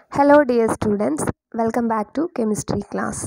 hello dear students welcome back to chemistry class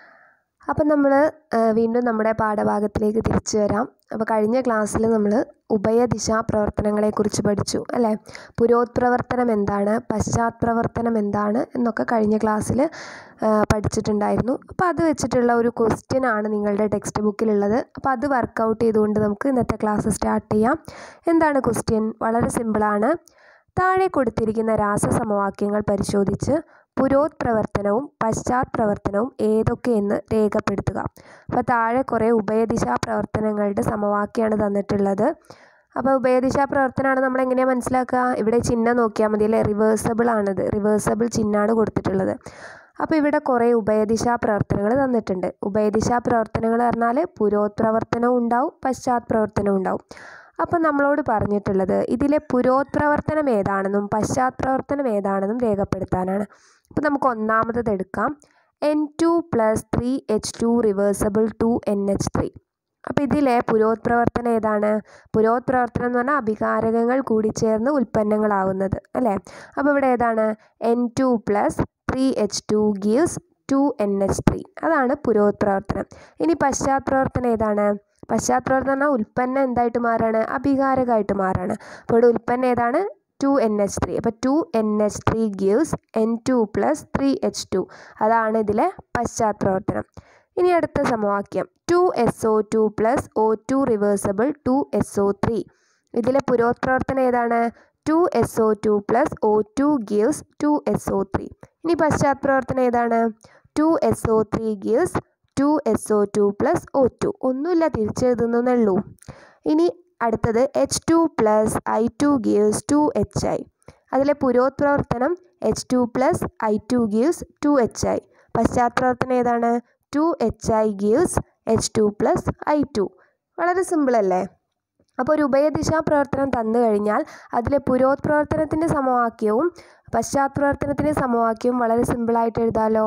അപ്പം നമ്മൾ വീണ്ടും നമ്മുടെ പാഠഭാഗത്തിലേക്ക് തിരിച്ചു വരാം അപ്പോൾ കഴിഞ്ഞ ക്ലാസ്സിൽ നമ്മൾ ഉഭയദിശാ പ്രവർത്തനങ്ങളെക്കുറിച്ച് പഠിച്ചു അല്ലേ പുരോത്പ്രവർത്തനം എന്താണ് പശ്ചാത് പ്രവർത്തനം എന്താണ് എന്നൊക്കെ കഴിഞ്ഞ ക്ലാസ്സിൽ പഠിച്ചിട്ടുണ്ടായിരുന്നു അപ്പോൾ അത് വെച്ചിട്ടുള്ള ഒരു ക്വസ്റ്റ്യൻ ആണ് നിങ്ങളുടെ ടെക്സ്റ്റ് ബുക്കിലുള്ളത് അപ്പോൾ അത് വർക്കൗട്ട് ചെയ്തുകൊണ്ട് നമുക്ക് ഇന്നത്തെ ക്ലാസ് സ്റ്റാർട്ട് ചെയ്യാം എന്താണ് ക്വസ്റ്റ്യൻ വളരെ സിമ്പിളാണ് താഴെ കൊടുത്തിരിക്കുന്ന രാസസമവാക്യങ്ങൾ പരിശോധിച്ച് പുരോത്പ്രവർത്തനവും പശ്ചാത് പ്രവർത്തനവും ഏതൊക്കെയെന്ന് രേഖപ്പെടുത്തുക അപ്പോൾ താഴെ കുറേ ഉഭയദിശാ പ്രവർത്തനങ്ങളുടെ സമവാക്യമാണ് തന്നിട്ടുള്ളത് അപ്പോൾ ഉഭയദിശാ പ്രവർത്തനമാണ് നമ്മൾ എങ്ങനെയാണ് മനസ്സിലാക്കുക ഇവിടെ ചിഹ്നം നോക്കിയാൽ മതി അല്ലേ റിവേഴ്സബിൾ ആണിത് റിവേഴ്സബിൾ ചിഹ്നമാണ് കൊടുത്തിട്ടുള്ളത് അപ്പോൾ ഇവിടെ കുറേ ഉഭയദിശാ പ്രവർത്തനങ്ങൾ തന്നിട്ടുണ്ട് ഉഭയദിശാ പ്രവർത്തനങ്ങൾ പറഞ്ഞാൽ പുരോത്പ്രവർത്തനവും ഉണ്ടാവും പശ്ചാത് പ്രവർത്തനവും ഉണ്ടാവും അപ്പം നമ്മളോട് പറഞ്ഞിട്ടുള്ളത് ഇതിലെ പുരോത്പ്രവർത്തനം ഏതാണെന്നും പശ്ചാത് പ്രവർത്തനം ഏതാണെന്നും രേഖപ്പെടുത്താനാണ് അപ്പോൾ നമുക്ക് ഒന്നാമത്തത് എടുക്കാം N two plus three H two reversible two N H three അപ്പോൾ ഇതിലെ പുരോത്പ്രവർത്തനം ഏതാണ് പുരോത്പ്രവർത്തനം എന്ന് പറഞ്ഞാൽ അഭികാരകങ്ങൾ കൂടിച്ചേർന്ന് ഉൽപ്പന്നങ്ങളാവുന്നത് അല്ലേ അപ്പോൾ ഇവിടെ ഏതാണ് N two plus three H two gives two N H three അതാണ് പുരോത്പ്രവർത്തനം ഇനി പശ്ചാത് പ്രവർത്തനം ഏതാണ് പശ്ചാത് പ്രവർത്തനം പറഞ്ഞാൽ ഉൽപ്പന്നം എന്തായിട്ട് മാറാണ് അഭികാരകമായിട്ട് മാറാണ് അപ്പോൾ ഇവിടെ ഉൽപ്പന്നം ഏതാണ് ടു എൻ എച്ച് ത്രീ അപ്പോൾ two N H three gives N two plus three H two അതാണ് ഇതിലെ പശ്ചാത് പ്രവർത്തനം ഇനി അടുത്ത സമവാക്യം two S O two plus O two reversible two S O three ഇതിലെ പുരോത്പ്രവർത്തനം ഏതാണ് two S O two plus O two gives two S O three ഇനി പശ്ചാത് പ്രവർത്തനം ഏതാണ് two S O three gives two S O two plus O to ഒന്നുമില്ല തിരിച്ചെഴുതുന്നേ ഉള്ളൂ ഇനി അടുത്തത് H two plus I two gives two H I അതിലെ പുരോത്പ്രവർത്തനം H two plus I two gives two H I പശ്ചാത് പ്രവർത്തനം ഏതാണ് two H I gives H two plus I two വളരെ സിമ്പിൾ അല്ലേ അപ്പോൾ ഒരു ഉഭയദിശാ പ്രവർത്തനം തന്നു കഴിഞ്ഞാൽ അതിലെ പുരോത്പ്രവർത്തനത്തിൻ്റെ സമവാക്യവും പശ്ചാത് പ്രവർത്തനത്തിൻ്റെ സമവാക്യവും വളരെ സിമ്പിളായിട്ട് എഴുതാമല്ലോ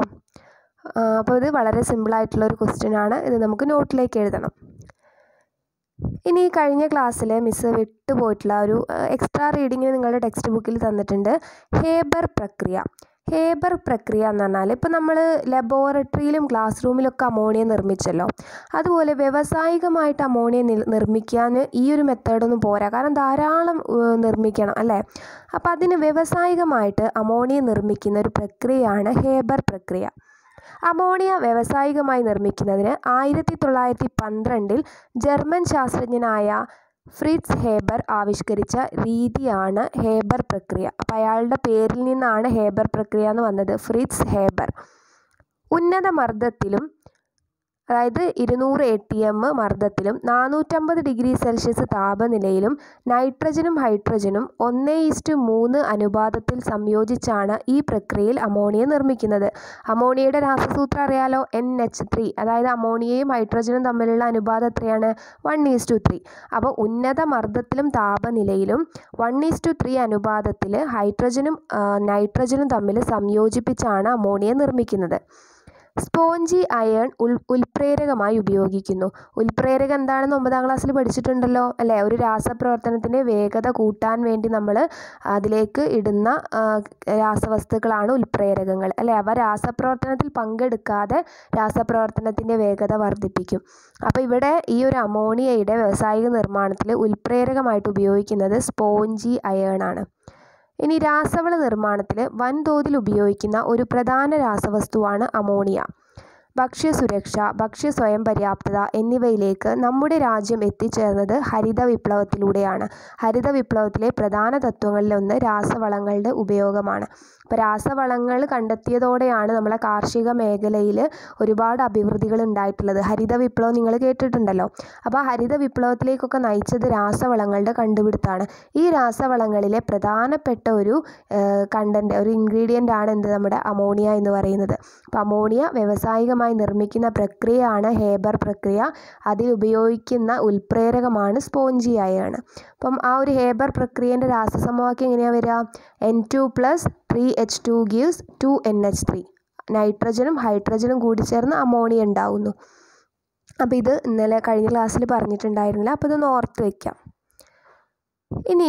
അപ്പോൾ ഇത് വളരെ സിമ്പിളായിട്ടുള്ള ഒരു ക്വസ്റ്റ്യൻ ആണ് ഇത് നമുക്ക് നോട്ടിലേക്ക് എഴുതണം ഇനി കഴിഞ്ഞ ക്ലാസ്സിൽ മിസ്സ് വിട്ടുപോയിട്ടുള്ള ഒരു എക്സ്ട്രാ റീഡിങ്ങിന് നിങ്ങളുടെ ടെക്സ്റ്റ് ബുക്കിൽ തന്നിട്ടുണ്ട് ഹേബർ പ്രക്രിയ ഹേബർ പ്രക്രിയ എന്ന് പറഞ്ഞാൽ ഇപ്പോൾ നമ്മൾ ലബോറട്ടറിയിലും ക്ലാസ് റൂമിലൊക്കെ അമോണിയ നിർമ്മിച്ചല്ലോ അതുപോലെ വ്യാവസായികമായിട്ട് അമോണിയ നിർമ്മിക്കാൻ ഈ ഒരു മെത്തേഡൊന്നും പോരാ കാരണം ധാരാളം നിർമ്മിക്കണം അല്ലേ അപ്പോൾ അതിന് വ്യാവസായികമായിട്ട് അമോണിയ നിർമ്മിക്കുന്ന ഒരു പ്രക്രിയയാണ് ഹേബർ പ്രക്രിയ അമോണിയ വ്യാവസായികമായി നിർമ്മിക്കുന്നതിന് ആയിരത്തി തൊള്ളായിരത്തി പന്ത്രണ്ടിൽ ജർമ്മൻ ശാസ്ത്രജ്ഞനായ ഫ്രിറ്റ്സ് ഹേബർ ആവിഷ്കരിച്ച രീതിയാണ് ഹേബർ പ്രക്രിയ അപ്പോൾ അയാളുടെ പേരിൽ നിന്നാണ് ഹേബർ പ്രക്രിയ എന്ന് വന്നത് ഫ്രിറ്റ്സ് ഹേബർ ഉന്നത മർദ്ദത്തിലും അതായത് ഇരുന്നൂറ് എ ടി എം മർദ്ദത്തിലും നാനൂറ്റമ്പത് ഡിഗ്രി സെൽഷ്യസ് താപനിലയിലും നൈട്രജനും ഹൈഡ്രജനും ഒന്ന് ഈസ്റ്റ് മൂന്ന് അനുപാതത്തിൽ സംയോജിച്ചാണ് ഈ പ്രക്രിയയിൽ അമോണിയ നിർമ്മിക്കുന്നത് അമോണിയയുടെ രാസസൂത്രം അറിയാലോ എൻ എച്ച് ത്രീ അതായത് അമോണിയയും ഹൈഡ്രജനും തമ്മിലുള്ള അനുപാതം എത്രയാണ് വൺ ഈസ് ടു ത്രീ അപ്പോൾ ഉന്നത മർദ്ദത്തിലും താപനിലയിലും വൺ ഈസ് ടു ത്രീ അനുപാതത്തിൽ ഹൈഡ്രജനും നൈട്രജനും തമ്മിൽ സംയോജിപ്പിച്ചാണ് അമോണിയ നിർമ്മിക്കുന്നത് സ്പോഞ്ചി അയൺ ഉൽ ഉൽപ്രേരകമായി ഉപയോഗിക്കുന്നു ഉൽപ്രേരകം എന്താണെന്ന് ഒമ്പതാം ക്ലാസ്സിൽ പഠിച്ചിട്ടുണ്ടല്ലോ അല്ലേ ഒരു രാസപ്രവർത്തനത്തിൻ്റെ വേഗത കൂട്ടാൻ വേണ്ടി നമ്മൾ അതിലേക്ക് ഇടുന്ന രാസവസ്തുക്കളാണ് ഉൽപ്രേരകങ്ങൾ അല്ലേ അവ രാസപ്രവർത്തനത്തിൽ പങ്കെടുക്കാതെ രാസപ്രവർത്തനത്തിൻ്റെ വേഗത വർദ്ധിപ്പിക്കും അപ്പോൾ ഇവിടെ ഈ ഒരു അമോണിയയുടെ വ്യാവസായിക നിർമ്മാണത്തിൽ ഉൽപ്രേരകമായിട്ട് ഉപയോഗിക്കുന്നത് സ്പോഞ്ചി അയൺ ആണ് ഇനി രാസവള നിർമ്മാണത്തിൽ വൻതോതിൽ ഉപയോഗിക്കുന്ന ഒരു പ്രധാന രാസവസ്തുവാണ് അമോണിയ ഭക്ഷ്യസുരക്ഷ ഭക്ഷ്യ സ്വയം പര്യാപ്തത എന്നിവയിലേക്ക് നമ്മുടെ രാജ്യം എത്തിച്ചേർന്നത് ഹരിത വിപ്ലവത്തിലൂടെയാണ് ഹരിത വിപ്ലവത്തിലെ പ്രധാന തത്വങ്ങളിലൊന്ന് രാസവളങ്ങളുടെ ഉപയോഗമാണ് അപ്പോൾ രാസവളങ്ങൾ കണ്ടെത്തിയതോടെയാണ് നമ്മളെ കാർഷിക മേഖലയിൽ ഒരുപാട് അഭിവൃദ്ധികൾ ഉണ്ടായിട്ടുള്ളത് ഹരിത വിപ്ലവം നിങ്ങൾ കേട്ടിട്ടുണ്ടല്ലോ അപ്പോൾ ഹരിത വിപ്ലവത്തിലേക്കൊക്കെ നയിച്ചത് രാസവളങ്ങളുടെ കണ്ടുപിടുത്തമാണ് ഈ രാസവളങ്ങളിലെ പ്രധാനപ്പെട്ട ഒരു കണ്ടൻറ്റ് ഒരു ഇൻഗ്രീഡിയൻ്റ് ആണ് എന്ത് നമ്മുടെ അമോണിയ എന്ന് പറയുന്നത് അപ്പോൾ അമോണിയ വ്യാവസായികമായി നിർമ്മിക്കുന്ന പ്രക്രിയയാണ് ഹേബർ പ്രക്രിയ അതിൽ ഉപയോഗിക്കുന്ന ഉൽപ്രേരകമാണ് സ്പോഞ്ചി അയാണ് അപ്പം ആ ഒരു ഹേബർ പ്രക്രിയേൻ്റെ രാസസമവാക്യം എങ്ങനെയാണ് വരിക N two plus three H two gives two N H three നൈട്രജനും ഹൈഡ്രജനും കൂടി ചേർന്ന് അമോണിയ ഉണ്ടാവുന്നു അപ്പോൾ ഇത് ഇന്നലെ കഴിഞ്ഞ ക്ലാസ്സിൽ പറഞ്ഞിട്ടുണ്ടായിരുന്നില്ല അപ്പോൾ ഇതൊന്ന് ഓർത്ത് വയ്ക്കാം ഇനി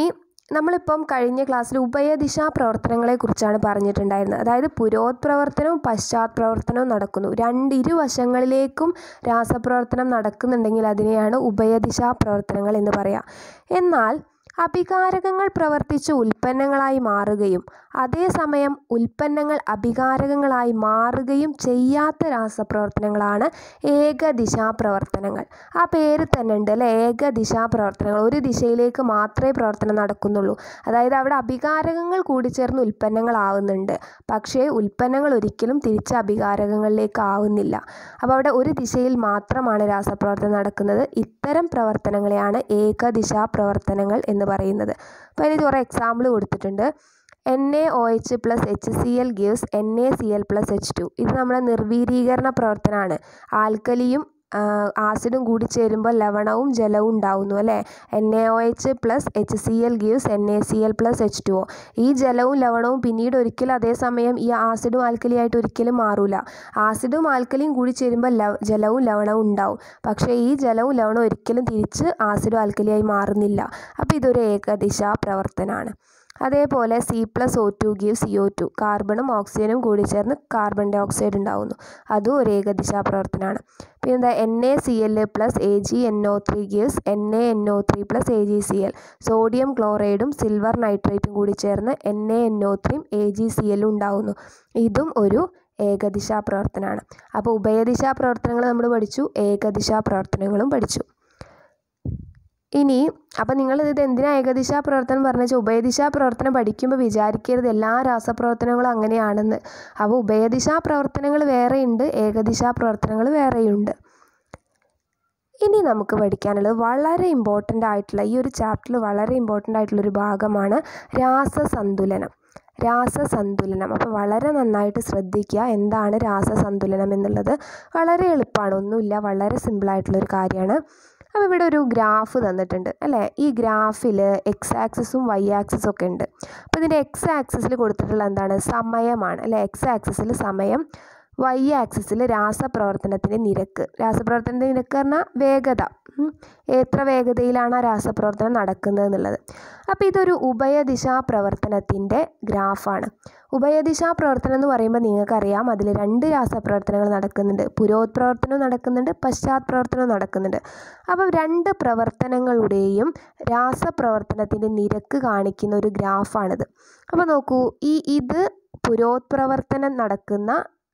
നമ്മളിപ്പം കഴിഞ്ഞ ക്ലാസ്സിൽ ഉഭയദിശാ പ്രവർത്തനങ്ങളെക്കുറിച്ചാണ് പറഞ്ഞിട്ടുണ്ടായിരുന്നത് അതായത് പുരോത് പ്രവർത്തനവും പശ്ചാത് പ്രവർത്തനവും നടക്കുന്നു രണ്ട് ഇരുവശങ്ങളിലേക്കും രാസപ്രവർത്തനം നടക്കുന്നുണ്ടെങ്കിൽ അതിനെയാണ് ഉഭയദിശാ പ്രവർത്തനങ്ങൾ എന്ന് പറയാം എന്നാൽ അഭികാരകങ്ങൾ പ്രവർത്തിച്ച് ഉൽപ്പന്നങ്ങളായി മാറുകയും അതേസമയം ഉൽപ്പന്നങ്ങൾ അഭികാരകങ്ങളായി മാറുകയും ചെയ്യാത്ത രാസപ്രവർത്തനങ്ങളാണ് ഏകദിശാ പ്രവർത്തനങ്ങൾ ആ പേര് തന്നെ ഉണ്ട് അല്ലേ ഏകദിശാ പ്രവർത്തനങ്ങൾ ഒരു ദിശയിലേക്ക് മാത്രമേ പ്രവർത്തനം നടക്കുന്നുള്ളൂ അതായത് അവിടെ അഭികാരകങ്ങൾ കൂടിച്ചേർന്ന് ഉൽപ്പന്നങ്ങളാവുന്നുണ്ട് പക്ഷേ ഉൽപ്പന്നങ്ങൾ ഒരിക്കലും തിരിച്ച് അഭികാരകങ്ങളിലേക്ക് ആവുന്നില്ല അപ്പോൾ അവിടെ ഒരു ദിശയിൽ മാത്രമാണ് രാസപ്രവർത്തനം നടക്കുന്നത് ഇത്തരം പ്രവർത്തനങ്ങളെയാണ് ഏകദിശാ പ്രവർത്തനങ്ങൾ എന്ന് പറയുന്നത് അപ്പോൾ അതിന് കുറേ എക്സാമ്പിൾ കൊടുത്തിട്ടുണ്ട് N A O H plus H C L gives N A C L plus H two ഇത് നമ്മുടെ നിർവീരീകരണ പ്രവർത്തനമാണ് ആൽക്കലിയും ആസിഡും കൂടി ചേരുമ്പോൾ ലവണവും ജലവും ഉണ്ടാവുന്നു അല്ലേ N A O H plus H C L gives N A C L plus H two O ഈ ജലവും ലവണവും പിന്നീട് ഒരിക്കലും അതേസമയം ഈ ആസിഡും ആൽക്കലിയായിട്ട് ഒരിക്കലും മാറൂല ആസിഡും ആൽക്കലിയും കൂടി ചേരുമ്പോൾ ലവ ജലവും ലവണവും ഉണ്ടാവും പക്ഷേ ഈ ജലവും ലവണവും ഒരിക്കലും തിരിച്ച് ആസിഡും ആൽക്കലിയായി മാറുന്നില്ല അപ്പോൾ ഇതൊരു ഏകദിശാ പ്രവർത്തനമാണ് അതേപോലെ C plus O two give C O two കാർബണും ഓക്സിജനും കൂടി ചേർന്ന് കാർബൺ ഡൈ ഓക്സൈഡ് ഉണ്ടാവുന്നു അതും ഒരു ഏകദിശാ പ്രവർത്തനമാണ് പിന്നെ എന്താ N A C L plus A G N O three gives N A N O three plus A G C L sodium ക്ലോറൈഡും സിൽവർ നൈട്രേറ്റും കൂടി ചേർന്ന് എൻ എ എൻ ഒ ത്രീയും എ ജി സി എല്ലും ഉണ്ടാവുന്നു ഇതും ഒരു ഏകദിശാ പ്രവർത്തനമാണ് അപ്പോൾ ഉഭയദിശാ പ്രവർത്തനങ്ങൾ നമ്മൾ പഠിച്ചു ഏകദിശാ പ്രവർത്തനങ്ങളും പഠിച്ചു ഇനി അപ്പം നിങ്ങൾ ഇത് എന്തിനാ ഏകദിശാ പ്രവർത്തനം പറഞ്ഞു വെച്ചാൽ ഉഭയദിശാ പ്രവർത്തനം പഠിക്കുമ്പോൾ വിചാരിക്കരുത് എല്ലാ രാസപ്രവർത്തനങ്ങളും അങ്ങനെയാണെന്ന് അപ്പോൾ ഉഭയദിശാ പ്രവർത്തനങ്ങൾ വേറെയുണ്ട് ഏകദിശാ പ്രവർത്തനങ്ങൾ വേറെയുണ്ട് ഇനി നമുക്ക് പഠിക്കാനുള്ളത് വളരെ ഇമ്പോർട്ടൻ്റ് ആയിട്ടുള്ള ഈ ഒരു ചാപ്റ്ററിൽ വളരെ ഇമ്പോർട്ടൻ്റ് ആയിട്ടുള്ളൊരു ഭാഗമാണ് രാസസന്തുലനം രാസസന്തുലനം അപ്പോൾ വളരെ നന്നായിട്ട് ശ്രദ്ധിക്കുക എന്താണ് രാസസന്തുലനം എന്നുള്ളത് വളരെ എളുപ്പമാണ് ഒന്നുമില്ല വളരെ സിമ്പിളായിട്ടുള്ളൊരു കാര്യമാണ് അപ്പോൾ ഇവിടെ ഒരു ഗ്രാഫ് തന്നിട്ടുണ്ട് അല്ലേ ഈ ഗ്രാഫിൽ എക്സ് ആക്സിസും വൈ ആക്സിസും ഒക്കെ ഉണ്ട് അപ്പോൾ ഇതിൻ്റെ എക്സ് ആക്സിസിൽ കൊടുത്തിട്ടുള്ള എന്താണ് സമയമാണ് അല്ലേ എക്സ് ആക്സിസിൽ സമയം വൈ ആക്സിസിൽ രാസപ്രവർത്തനത്തിൻ്റെ നിരക്ക് രാസപ്രവർത്തനത്തിൻ്റെ നിരക്ക് പറഞ്ഞാൽ വേഗത എത്ര വേഗതയിലാണ് ആ രാസപ്രവർത്തനം നടക്കുന്നത് എന്നുള്ളത് അപ്പോൾ ഇതൊരു ഉഭയദിശാ പ്രവർത്തനത്തിൻ്റെ ഗ്രാഫാണ് ഉഭയദിശാ പ്രവർത്തനം എന്ന് പറയുമ്പോൾ നിങ്ങൾക്കറിയാം അതിൽ രണ്ട് രാസപ്രവർത്തനങ്ങൾ നടക്കുന്നുണ്ട് പുരോത് പ്രവർത്തനവും നടക്കുന്നുണ്ട് പശ്ചാത് പ്രവർത്തനവും നടക്കുന്നുണ്ട് അപ്പം രണ്ട് പ്രവർത്തനങ്ങളുടെയും രാസപ്രവർത്തനത്തിൻ്റെ നിരക്ക് കാണിക്കുന്ന ഒരു ഗ്രാഫാണിത് അപ്പോൾ നോക്കൂ ഈ ഇത് പുരോത് പ്രവർത്തനം നടക്കുന്ന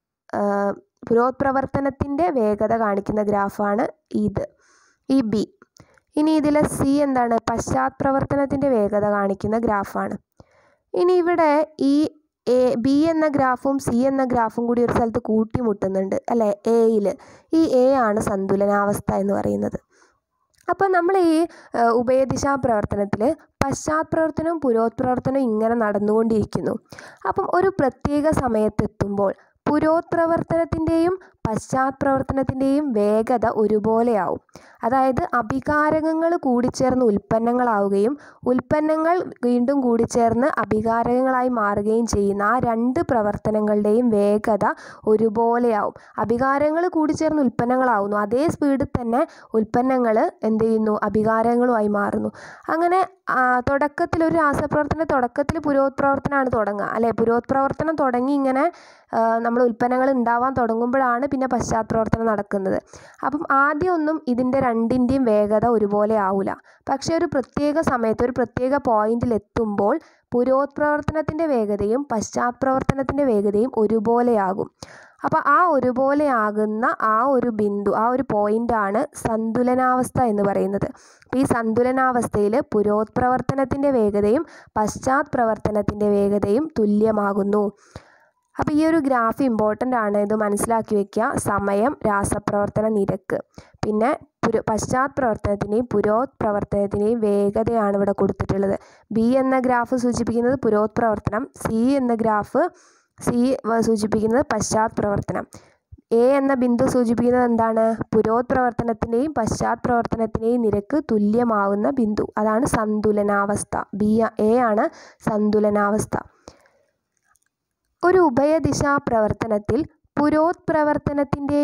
പുരോത് പ്രവർത്തനത്തിൻ്റെ വേഗത കാണിക്കുന്ന ഗ്രാഫാണ് ഇത് ഈ ബി ഇനി ഇതിലെ സി എന്താണ് പശ്ചാത് പ്രവർത്തനത്തിൻ്റെ വേഗത കാണിക്കുന്ന ഗ്രാഫാണ് ഇനി ഇവിടെ ഈ എ ബി എന്ന ഗ്രാഫും സി എന്ന ഗ്രാഫും കൂടി ഒരു സ്ഥലത്ത് കൂട്ടിമുട്ടുന്നുണ്ട് അല്ലേ എയിൽ ഈ എ ആണ് സന്തുലനാവസ്ഥ എന്ന് പറയുന്നത് അപ്പോൾ നമ്മൾ ഈ ഉഭയദിശാ പ്രവർത്തനത്തിൽ പശ്ചാത് പ്രവർത്തനവും പുരോത് പ്രവർത്തനവും ഇങ്ങനെ നടന്നുകൊണ്ടിരിക്കുന്നു അപ്പം ഒരു പ്രത്യേക സമയത്തെത്തുമ്പോൾ പുരോത് പ്രവർത്തനത്തിൻ്റെയും പശ്ചാത് പ്രവർത്തനത്തിൻ്റെയും വേഗത ഒരുപോലെയാവും അതായത് അഭികാരകങ്ങൾ കൂടിച്ചേർന്ന് ഉൽപ്പന്നങ്ങളാവുകയും ഉൽപ്പന്നങ്ങൾ വീണ്ടും കൂടിച്ചേർന്ന് അഭികാരകങ്ങളായി മാറുകയും ചെയ്യുന്ന ആ രണ്ട് പ്രവർത്തനങ്ങളുടെയും വേഗത ഒരുപോലെയാവും അഭികാരങ്ങൾ കൂടിച്ചേർന്ന് ഉൽപ്പന്നങ്ങളാവുന്നു അതേ സ്പീഡിൽ തന്നെ ഉൽപ്പന്നങ്ങൾ എന്ത് ചെയ്യുന്നു അഭികാരങ്ങളുമായി മാറുന്നു അങ്ങനെ തുടക്കത്തിൽ ഒരു രാസപ്രവർത്തന തുടക്കത്തിൽ പുരോത് പ്രവർത്തനമാണ് തുടങ്ങുക അല്ലേ പുരോത് പ്രവർത്തനം തുടങ്ങി ഇങ്ങനെ നമ്മൾ ഉൽപ്പന്നങ്ങൾ ഉണ്ടാവാൻ തുടങ്ങുമ്പോഴാണ് പിന്നെ പശ്ചാത് പ്രവർത്തനം നടക്കുന്നത് അപ്പം ആദ്യമൊന്നും ഇതിൻ്റെ രണ്ടിൻ്റെയും വേഗത ഒരുപോലെ ആവില്ല പക്ഷേ ഒരു പ്രത്യേക സമയത്ത് ഒരു പ്രത്യേക പോയിന്റിൽ എത്തുമ്പോൾ പുരോത് പ്രവർത്തനത്തിൻ്റെ വേഗതയും പശ്ചാത് പ്രവർത്തനത്തിൻ്റെ വേഗതയും ഒരുപോലെയാകും അപ്പോൾ ആ ഒരുപോലെ ആകുന്ന ആ ഒരു ബിന്ദു ആ ഒരു പോയിൻ്റാണ് സന്തുലനാവസ്ഥ എന്ന് പറയുന്നത് അപ്പോൾ ഈ സന്തുലനാവസ്ഥയിൽ പുരോത് പ്രവർത്തനത്തിൻ്റെ വേഗതയും പശ്ചാത് പ്രവർത്തനത്തിൻ്റെ വേഗതയും തുല്യമാകുന്നു അപ്പോൾ ഈ ഒരു ഗ്രാഫ് ഇമ്പോർട്ടൻ്റ് ആണ് ഇത് മനസ്സിലാക്കി വെക്കുക സമയം രാസപ്രവർത്തന നിരക്ക് പിന്നെ പുര പശ്ചാത് പ്രവർത്തനത്തിൻ്റെയും പുരോത് പ്രവർത്തനത്തിൻ്റെയും വേഗതയാണ് ഇവിടെ കൊടുത്തിട്ടുള്ളത് ബി എന്ന ഗ്രാഫ് സൂചിപ്പിക്കുന്നത് പുരോത് പ്രവർത്തനം സി എന്ന ഗ്രാഫ് സി സൂചിപ്പിക്കുന്നത് പശ്ചാത് പ്രവർത്തനം എ എന്ന ബിന്ദു സൂചിപ്പിക്കുന്നത് എന്താണ് പുരോത് പ്രവർത്തനത്തിൻ്റെയും പശ്ചാത് പ്രവർത്തനത്തിൻ്റെയും നിരക്ക് തുല്യമാവുന്ന ബിന്ദു അതാണ് സന്തുലനാവസ്ഥ ബി എ ആണ് സന്തുലനാവസ്ഥ ഒരു ഉഭയദിശാ പ്രവർത്തനത്തിൽ പുരോത് പ്രവർത്തനത്തിൻ്റെയും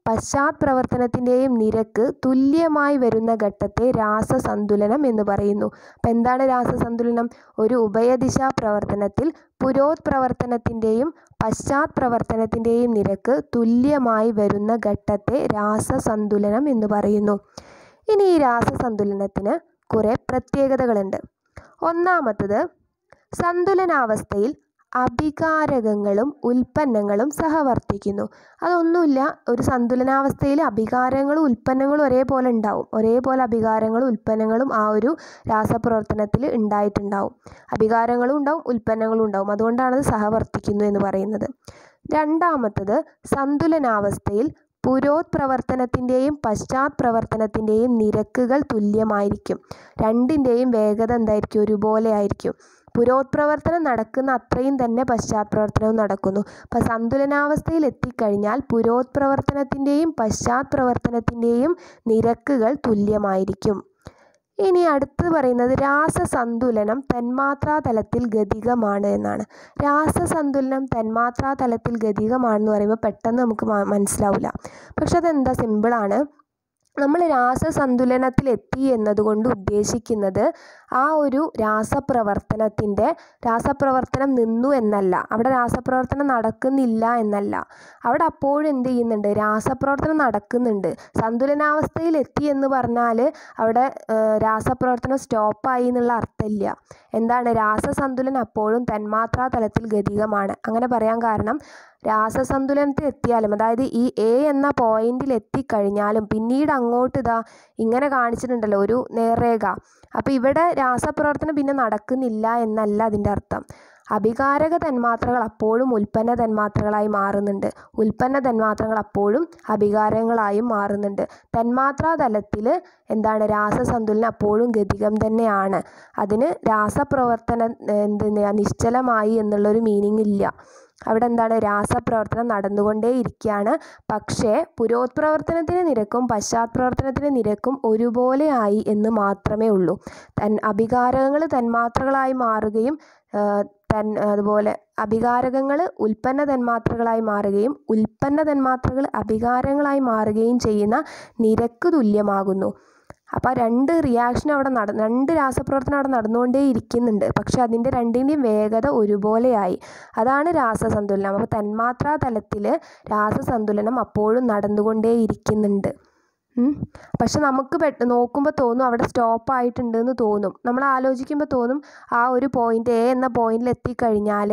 പശ്ചാത് പ്രവർത്തനത്തിൻ്റെയും നിരക്ക് തുല്യമായി വരുന്ന ഘട്ടത്തെ രാസസന്തുലനം എന്ന് പറയുന്നു അപ്പം എന്താണ് രാസസന്തുലനം ഒരു ഉഭയദിശാ പ്രവർത്തനത്തിൽ പുരോത് പ്രവർത്തനത്തിൻ്റെയും പശ്ചാത് പ്രവർത്തനത്തിൻ്റെയും നിരക്ക് തുല്യമായി വരുന്ന ഘട്ടത്തെ രാസസന്തുലനം എന്ന് പറയുന്നു ഇനി ഈ രാസസന്തുലനത്തിന് കുറേ പ്രത്യേകതകളുണ്ട് ഒന്നാമത്തത് സന്തുലനാവസ്ഥയിൽ അഭികാരകങ്ങളും ഉൽപ്പന്നങ്ങളും സഹവർത്തിക്കുന്നു അതൊന്നുമില്ല ഒരു സന്തുലനാവസ്ഥയിൽ അഭികാരങ്ങളും ഉൽപ്പന്നങ്ങളും ഒരേപോലെ ഉണ്ടാവും ഒരേപോലെ അഭികാരങ്ങളും ഉൽപ്പന്നങ്ങളും ആ ഒരു രാസപ്രവർത്തനത്തിൽ ഉണ്ടായിട്ടുണ്ടാവും അഭികാരങ്ങളും ഉണ്ടാവും ഉൽപ്പന്നങ്ങളും ഉണ്ടാവും അതുകൊണ്ടാണ് അത് സഹവർത്തിക്കുന്നു എന്ന് പറയുന്നത് രണ്ടാമത്തത് സന്തുലനാവസ്ഥയിൽ പുരോത് പ്രവർത്തനത്തിൻ്റെയും പശ്ചാത് പ്രവർത്തനത്തിൻ്റെയും നിരക്കുകൾ തുല്യമായിരിക്കും രണ്ടിൻ്റെയും വേഗത എന്തായിരിക്കും ഒരുപോലെ ആയിരിക്കും പുരോത് പ്രവർത്തനം നടക്കുന്ന അത്രയും തന്നെ പശ്ചാത് പ്രവർത്തനവും നടക്കുന്നു അപ്പം സന്തുലനാവസ്ഥയിൽ എത്തിക്കഴിഞ്ഞാൽ പുരോത് പ്രവർത്തനത്തിൻ്റെയും പശ്ചാത് പ്രവർത്തനത്തിൻ്റെയും നിരക്കുകൾ തുല്യമായിരിക്കും ഇനി അടുത്ത് പറയുന്നത് രാസസന്തുലനം തന്മാത്രാ തലത്തിൽ ഗതികമാണ് എന്നാണ് രാസസന്തുലനം തന്മാത്രാ തലത്തിൽ ഗതികമാണെന്ന് പറയുമ്പോൾ പെട്ടെന്ന് നമുക്ക് മനസ്സിലാവില്ല പക്ഷെ അതെന്താ സിമ്പിളാണ് നമ്മൾ രാസസന്തുലനത്തിൽ എത്തി എന്നതുകൊണ്ട് ഉദ്ദേശിക്കുന്നത് ആ ഒരു രാസപ്രവർത്തനത്തിൻ്റെ രാസപ്രവർത്തനം നിന്നു എന്നല്ല അവിടെ രാസപ്രവർത്തനം നടക്കുന്നില്ല എന്നല്ല അവിടെ അപ്പോഴും എന്ത് ചെയ്യുന്നുണ്ട് രാസപ്രവർത്തനം നടക്കുന്നുണ്ട് സന്തുലനാവസ്ഥയിൽ എത്തി എന്ന് പറഞ്ഞാൽ അവിടെ രാസപ്രവർത്തനം സ്റ്റോപ്പായി എന്നുള്ള അർത്ഥമില്ല എന്താണ് രാസസന്തുലനം അപ്പോഴും തന്മാത്രാ തലത്തിൽ ഗതികമാണ് അങ്ങനെ പറയാൻ കാരണം രാസസന്തുലനത്തിൽ എത്തിയാലും അതായത് ഈ എ എന്ന പോയിന്റിൽ എത്തിക്കഴിഞ്ഞാലും പിന്നീട് അങ്ങോട്ട് ഇതാ ഇങ്ങനെ കാണിച്ചിട്ടുണ്ടല്ലോ ഒരു നേർരേഖ അപ്പോൾ ഇവിടെ രാസപ്രവർത്തനം പിന്നെ നടക്കുന്നില്ല എന്നല്ല അതിൻ്റെ അർത്ഥം അഭികാരക തന്മാത്രകൾ അപ്പോഴും ഉൽപ്പന്ന തന്മാത്രകളായി മാറുന്നുണ്ട് ഉൽപ്പന്ന തന്മാത്രകൾ അപ്പോഴും അഭികാരങ്ങളായും മാറുന്നുണ്ട് തന്മാത്രാ തലത്തിൽ എന്താണ് രാസസന്തുലനം അപ്പോഴും ഗതികം തന്നെയാണ് അതിന് രാസപ്രവർത്തനം എന്ത് നിശ്ചലമായി എന്നുള്ളൊരു മീനിങ് ഇല്ല അവിടെ എന്താണ് രാസപ്രവർത്തനം നടന്നുകൊണ്ടേ ഇരിക്കുകയാണ് പക്ഷേ പുരോത് പ്രവർത്തനത്തിൻ്റെ നിരക്കും പശ്ചാത് പ്രവർത്തനത്തിൻ്റെ നിരക്കും ഒരുപോലെ ആയി എന്ന് മാത്രമേ ഉള്ളൂ തൻ അഭികാരകങ്ങൾ തന്മാത്രകളായി മാറുകയും തൻ അതുപോലെ അഭികാരകങ്ങൾ ഉൽപ്പന്ന തന്മാത്രകളായി മാറുകയും ഉൽപ്പന്ന തന്മാത്രകൾ അഭികാരങ്ങളായി മാറുകയും ചെയ്യുന്ന നിരക്ക് തുല്യമാകുന്നു അപ്പോൾ രണ്ട് റിയാക്ഷൻ അവിടെ നട രണ്ട് രാസപ്രവർത്തനം അവിടെ നടന്നുകൊണ്ടേ ഇരിക്കുന്നുണ്ട് പക്ഷെ അതിൻ്റെ രണ്ടിൻ്റെയും വേഗത ഒരുപോലെയായി അതാണ് രാസസന്തുലനം അപ്പോൾ തന്മാത്രാ തലത്തിൽ രാസസന്തുലനം അപ്പോഴും നടന്നുകൊണ്ടേ ഇരിക്കുന്നുണ്ട് പക്ഷെ നമുക്ക് പെട്ട് നോക്കുമ്പോൾ തോന്നും അവിടെ സ്റ്റോപ്പ് ആയിട്ടുണ്ട് എന്ന് തോന്നും നമ്മൾ ആലോചിക്കുമ്പോൾ തോന്നും ആ ഒരു പോയിന്റ് എ എന്ന പോയിന്റിൽ എത്തിക്കഴിഞ്ഞാൽ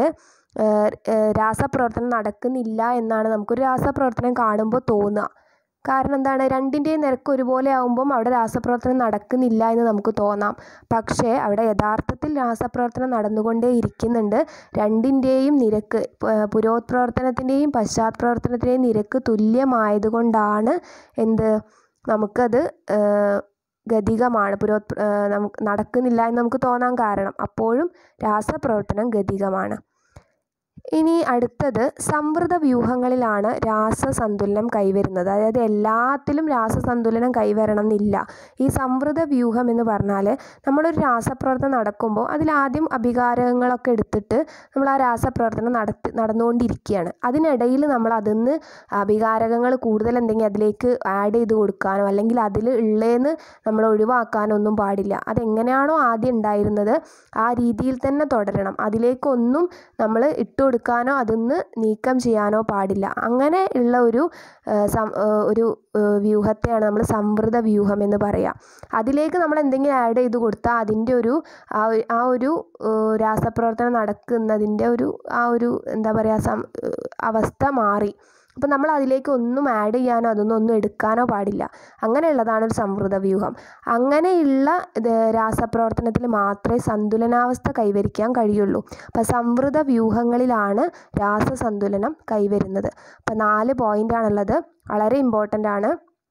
രാസപ്രവർത്തനം നടക്കുന്നില്ല എന്നാണ് നമുക്കൊരു രാസപ്രവർത്തനം കാണുമ്പോൾ തോന്നുക കാരണം എന്താണ് രണ്ടിൻ്റെയും നിരക്ക് ഒരുപോലെ ആകുമ്പം അവിടെ രാസപ്രവർത്തനം നടക്കുന്നില്ല എന്ന് നമുക്ക് തോന്നാം പക്ഷേ അവിടെ യഥാർത്ഥത്തിൽ രാസപ്രവർത്തനം നടന്നുകൊണ്ടേ ഇരിക്കുന്നുണ്ട് രണ്ടിൻ്റെയും നിരക്ക് പുരോത് പ്രവർത്തനത്തിൻ്റെയും പശ്ചാത് പ്രവർത്തനത്തിൻ്റെയും നിരക്ക് തുല്യമായതുകൊണ്ടാണ് എന്ത് നമുക്കത് ഗതികമാണ് പുരോത് നമുക്ക് നടക്കുന്നില്ല എന്ന് നമുക്ക് തോന്നാൻ കാരണം അപ്പോഴും രാസപ്രവർത്തനം ഗതികമാണ് ഇനി അടുത്തത് സംവൃത വ്യൂഹങ്ങളിലാണ് രാസസന്തുലനം കൈവരുന്നത് അതായത് എല്ലാത്തിലും രാസസന്തുലനം കൈവരണം എന്നില്ല ഈ സംവൃത വ്യൂഹം എന്ന് പറഞ്ഞാൽ നമ്മളൊരു രാസപ്രവർത്തനം നടക്കുമ്പോൾ അതിലാദ്യം അഭികാരങ്ങളൊക്കെ എടുത്തിട്ട് നമ്മൾ ആ രാസപ്രവർത്തനം നടത്തി നടന്നുകൊണ്ടിരിക്കുകയാണ് അതിനിടയിൽ നമ്മൾ അതിൽ നിന്ന് അഭികാരകങ്ങൾ കൂടുതൽ എന്തെങ്കിലും അതിലേക്ക് ആഡ് ചെയ്ത് കൊടുക്കാനോ അല്ലെങ്കിൽ അതിൽ ഉള്ളതെന്ന് നമ്മൾ ഒഴിവാക്കാനോ ഒന്നും പാടില്ല അതെങ്ങനെയാണോ ആദ്യം ഉണ്ടായിരുന്നത് ആ രീതിയിൽ തന്നെ തുടരണം അതിലേക്കൊന്നും നമ്മൾ ഇട്ട് കൊടുക്കാനോ അതിന്ന് നീക്കം ചെയ്യാനോ പാടില്ല അങ്ങനെ ഉള്ള ഒരു ഒരു വ്യൂഹത്തെയാണ് നമ്മൾ സംവൃത വ്യൂഹം എന്ന് പറയുക അതിലേക്ക് നമ്മൾ എന്തെങ്കിലും ആഡ് ചെയ്ത് കൊടുത്താൽ അതിൻ്റെ ഒരു ആ ഒരു രാസപ്രവർത്തനം നടക്കുന്നതിൻ്റെ ഒരു ആ ഒരു എന്താ പറയുക അവസ്ഥ മാറി അപ്പം നമ്മൾ അതിലേക്ക് ഒന്നും ആഡ് ചെയ്യാനോ അതൊന്നും ഒന്നും എടുക്കാനോ പാടില്ല അങ്ങനെയുള്ളതാണ് ഒരു സംവൃത വ്യൂഹം അങ്ങനെയുള്ള രാസപ്രവർത്തനത്തിൽ മാത്രമേ സന്തുലനാവസ്ഥ കൈവരിക്കാൻ കഴിയുള്ളൂ അപ്പം സംവൃത വ്യൂഹങ്ങളിലാണ് രാസസന്തുലനം കൈവരുന്നത് അപ്പം നാല് പോയിൻ്റാണുള്ളത് വളരെ ഇമ്പോർട്ടൻ്റ് ആണ്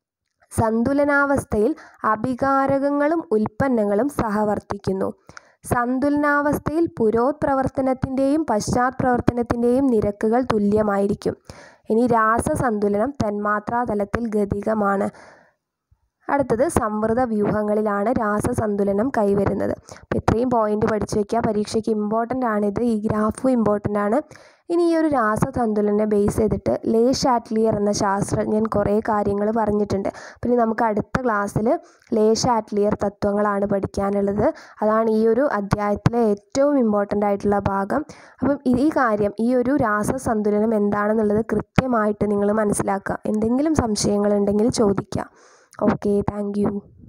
സന്തുലനാവസ്ഥയിൽ അഭികാരകങ്ങളും ഉൽപ്പന്നങ്ങളും സഹവർത്തിക്കുന്നു സന്തുലനാവസ്ഥയിൽ പുരോത് പ്രവർത്തനത്തിൻ്റെയും പശ്ചാത് പ്രവർത്തനത്തിൻ്റെയും നിരക്കുകൾ തുല്യമായിരിക്കും ഇനി രാസസന്തുലനം തന്മാത്രാ തലത്തിൽ ഗതികമാണ് അടുത്തത് സംവൃത വ്യൂഹങ്ങളിലാണ് രാസസന്തുലനം കൈവരുന്നത് അപ്പോൾ ഇത്രയും പോയിന്റ് പഠിച്ചു വയ്ക്കുക പരീക്ഷയ്ക്ക് ഇമ്പോർട്ടൻ്റ് ആണിത് ഈ ഗ്രാഫും ഇമ്പോർട്ടൻ്റ് ആണ് ഇനി ഈ ഒരു രാസസന്തുലനെ ബേസ് ചെയ്തിട്ട് ലേ ഷാറ്റ്ലിയർ എന്ന ശാസ്ത്രജ്ഞൻ കുറേ കാര്യങ്ങൾ പറഞ്ഞിട്ടുണ്ട് പിന്നെ നമുക്ക് അടുത്ത ക്ലാസ്സിൽ ലേ ഷാറ്റ്ലിയർ തത്വങ്ങളാണ് പഠിക്കാനുള്ളത് അതാണ് ഈ ഒരു അധ്യായത്തിലെ ഏറ്റവും ഇമ്പോർട്ടൻ്റ് ആയിട്ടുള്ള ഭാഗം അപ്പം ഈ കാര്യം ഈ ഒരു രാസസന്തുലനം എന്താണെന്നുള്ളത് കൃത്യമായിട്ട് നിങ്ങൾ മനസ്സിലാക്കുക എന്തെങ്കിലും സംശയങ്ങളുണ്ടെങ്കിൽ ചോദിക്കുക ഓക്കെ താങ്ക്